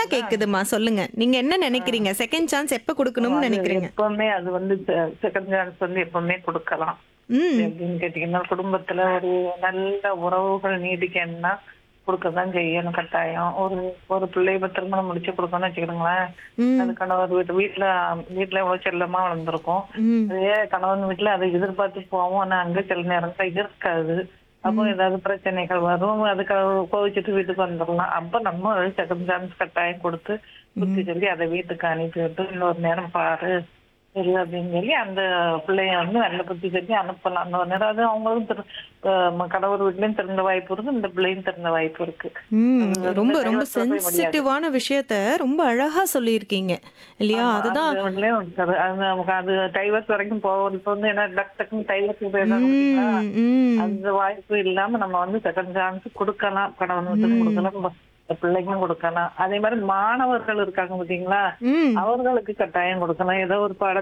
கேக்குதுமா சொல்லுங்க நீங்க என்ன நினைக்கிறீங்க செகண்ட் சான்ஸ் எப்ப கொடுக்கணும்னு அது நினைக்கிறீங்க எப்பவுமே அது வந்து செகண்ட் சான்ஸ் வந்து எப்பவுமே கொடுக்கலாம் ம் எப்படின்னு கேட்டீங்கன்னா குடும்பத்துல ஒரு நல்ல உறவுகள் நீடிக்கணும்னா கொடுக்கதான் செய்யணும் கட்டாயம் ஒரு ஒரு பிள்ளைய இப்ப திருமணம் முடிச்சு கொடுக்கணும்னு வச்சுக்கிடுங்களேன் ம் அது கணவர் வீட்டு வீட்டுல வீட்டுல எவ்வளவு செல்லமா வளர்ந்துருக்கும் ம் அதே கணவன் வீட்டுல அதை எதிர்பார்த்து போவோம் ஆனா அங்க சில நேரத்துல இருக்காது அப்போ ஏதாவது பிரச்சனைகள் வரும் அதுக்காக கோவிச்சுட்டு வீட்டுக்கு வந்துடலாம் அப்ப நம்ம செகண்ட் சான்ஸ் கட்டாயம் கொடுத்து புத்தி சொல்லி அதை வீட்டுக்கு அனுப்பி விட்டு இன்னொரு நேரம் பாரு சரி அப்படின்னு சொல்லி அந்த பிள்ளைய வந்து நல்ல புத்தி சொல்லி அனுப்பலாம் இன்னொரு நேரம் அது அவங்களும் திரு அஹ் கடவுள் வீட்லயும் திறந்த வாய்ப்பு இருக்கு இந்த பிள்ளையும் திறந்த வாய்ப்பு இருக்கு ம் அது ரொம்ப வந்து ரொம்ப டைவர்ஸ் பண்ண முடியாது. சென்சிட்டிவான விஷயத்த ரொம்ப அழகா சொல்லியிருக்கீங்க இல்லையா அதுதான் அது வந்துலயும் இருக்காது. அது நமக்கு அது டைவர்ஸ் வரைக்கும் போகும் இப்ப வந்து என்ன டக் டக்குன்னு டைவர்ஸ் ம் ம் அந்த வாய்ப்பு இல்லாம நம்ம வந்து செகண்ட் சான்ஸ் கொடுக்கலாம் கணவனுக்கு கொடுக்கலாம் இந்த பிள்ளைக்கும் கொடுக்கலாம் அதே மாதிரி மாணவர்கள் இருக்காங்க பாத்தீங்களா ம் அவர்களுக்கு கட்டாயம் கொடுக்கலாம் ஏதோ ஒரு பாட